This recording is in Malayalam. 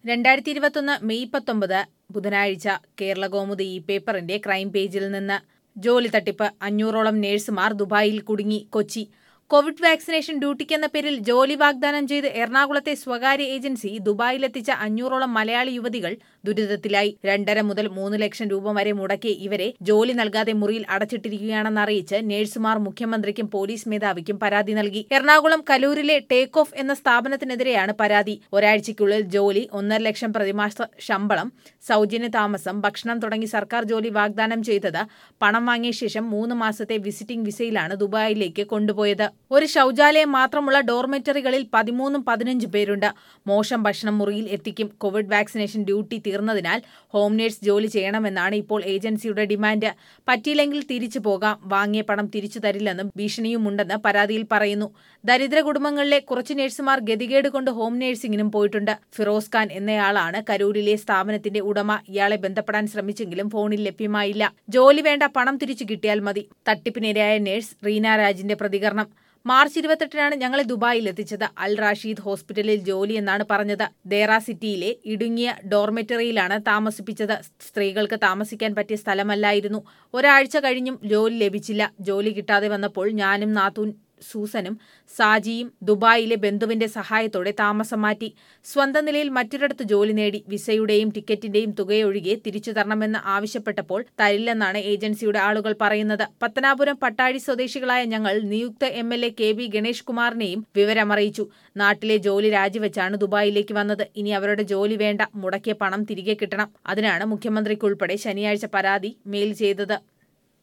രണ്ടായിരത്തി ഇരുപത്തൊന്ന് മെയ് പത്തൊമ്പത് ബുധനാഴ്ച കേരള കൗമുദി ഈ പേപ്പറിന്റെ ക്രൈം പേജിൽ നിന്ന് ജോലി തട്ടിപ്പ് അഞ്ഞൂറോളം നഴ്സുമാർ ദുബായിൽ കുടുങ്ങി കൊച്ചി കോവിഡ് വാക്സിനേഷൻ ഡ്യൂട്ടിക്കെന്ന പേരിൽ ജോലി വാഗ്ദാനം ചെയ്ത് എറണാകുളത്തെ സ്വകാര്യ ഏജൻസി ദുബായിലെത്തിച്ച അഞ്ഞൂറോളം മലയാളി യുവതികൾ ദുരിതത്തിലായി രണ്ടര മുതൽ മൂന്ന് ലക്ഷം രൂപ വരെ മുടക്കി ഇവരെ ജോലി നൽകാതെ മുറിയിൽ അടച്ചിട്ടിരിക്കുകയാണെന്ന് അറിയിച്ച് നഴ്സുമാർ മുഖ്യമന്ത്രിക്കും പോലീസ് മേധാവിക്കും പരാതി നൽകി എറണാകുളം കലൂരിലെ ടേക്ക് ഓഫ് എന്ന സ്ഥാപനത്തിനെതിരെയാണ് പരാതി ഒരാഴ്ചയ്ക്കുള്ളിൽ ജോലി ഒന്നര ലക്ഷം പ്രതിമാസ ശമ്പളം സൗജന്യ താമസം ഭക്ഷണം തുടങ്ങി സർക്കാർ ജോലി വാഗ്ദാനം ചെയ്തത് പണം വാങ്ങിയ ശേഷം മൂന്ന് മാസത്തെ വിസിറ്റിംഗ് വിസയിലാണ് ദുബായിലേക്ക് കൊണ്ടുപോയത് ഒരു ശൗചാലയം മാത്രമുള്ള ഡോർമെറ്ററികളിൽ പതിമൂന്നും പതിനഞ്ച് പേരുണ്ട് മോശം ഭക്ഷണം മുറിയിൽ എത്തിക്കും കോവിഡ് വാക്സിനേഷൻ ഡ്യൂട്ടി തീർന്നതിനാൽ ഹോം നേഴ്സ് ജോലി ചെയ്യണമെന്നാണ് ഇപ്പോൾ ഏജൻസിയുടെ ഡിമാൻഡ് പറ്റിയില്ലെങ്കിൽ തിരിച്ചു പോകാം വാങ്ങിയ പണം തിരിച്ചു തരില്ലെന്നും ഭീഷണിയുമുണ്ടെന്ന് പരാതിയിൽ പറയുന്നു ദരിദ്ര കുടുംബങ്ങളിലെ കുറച്ച് നഴ്സുമാർ ഗതികേട് കൊണ്ട് ഹോം നേഴ്സിംഗിനും പോയിട്ടുണ്ട് ഫിറോസ് ഖാൻ എന്നയാളാണ് കരൂരിലെ സ്ഥാപനത്തിന്റെ ഉടമ ഇയാളെ ബന്ധപ്പെടാൻ ശ്രമിച്ചെങ്കിലും ഫോണിൽ ലഭ്യമായില്ല ജോലി വേണ്ട പണം തിരിച്ചു കിട്ടിയാൽ മതി തട്ടിപ്പിനിരയായ നഴ്സ് റീന രാജിന്റെ പ്രതികരണം മാർച്ച് ഇരുപത്തെട്ടിനാണ് ഞങ്ങളെ ദുബായിൽ എത്തിച്ചത് അൽ റാഷീദ് ഹോസ്പിറ്റലിൽ ജോലി എന്നാണ് പറഞ്ഞത് ദേറ സിറ്റിയിലെ ഇടുങ്ങിയ ഡോർമെറ്ററിയിലാണ് താമസിപ്പിച്ചത് സ്ത്രീകൾക്ക് താമസിക്കാൻ പറ്റിയ സ്ഥലമല്ലായിരുന്നു ഒരാഴ്ച കഴിഞ്ഞും ജോലി ലഭിച്ചില്ല ജോലി കിട്ടാതെ വന്നപ്പോൾ ഞാനും നാത്തൂൻ സൂസനും സാജിയും ദുബായിലെ ബന്ധുവിന്റെ സഹായത്തോടെ താമസം മാറ്റി സ്വന്തം നിലയിൽ മറ്റൊരിടത്ത് ജോലി നേടി വിസയുടെയും ടിക്കറ്റിന്റെയും തുകയൊഴികെ തിരിച്ചു തരണമെന്ന് ആവശ്യപ്പെട്ടപ്പോൾ തരില്ലെന്നാണ് ഏജൻസിയുടെ ആളുകൾ പറയുന്നത് പത്തനാപുരം പട്ടാഴി സ്വദേശികളായ ഞങ്ങൾ നിയുക്ത M L A K B Ganesh കുമാറിനെയും വിവരമറിയിച്ചു നാട്ടിലെ ജോലി രാജിവെച്ചാണ് ദുബായിലേക്ക് വന്നത് ഇനി അവരുടെ ജോലി വേണ്ട മുടക്കിയ പണം തിരികെ കിട്ടണം അതിനാണ് മുഖ്യമന്ത്രിക്കുൾപ്പെടെ ശനിയാഴ്ച പരാതി മെയിൽ ചെയ്തത്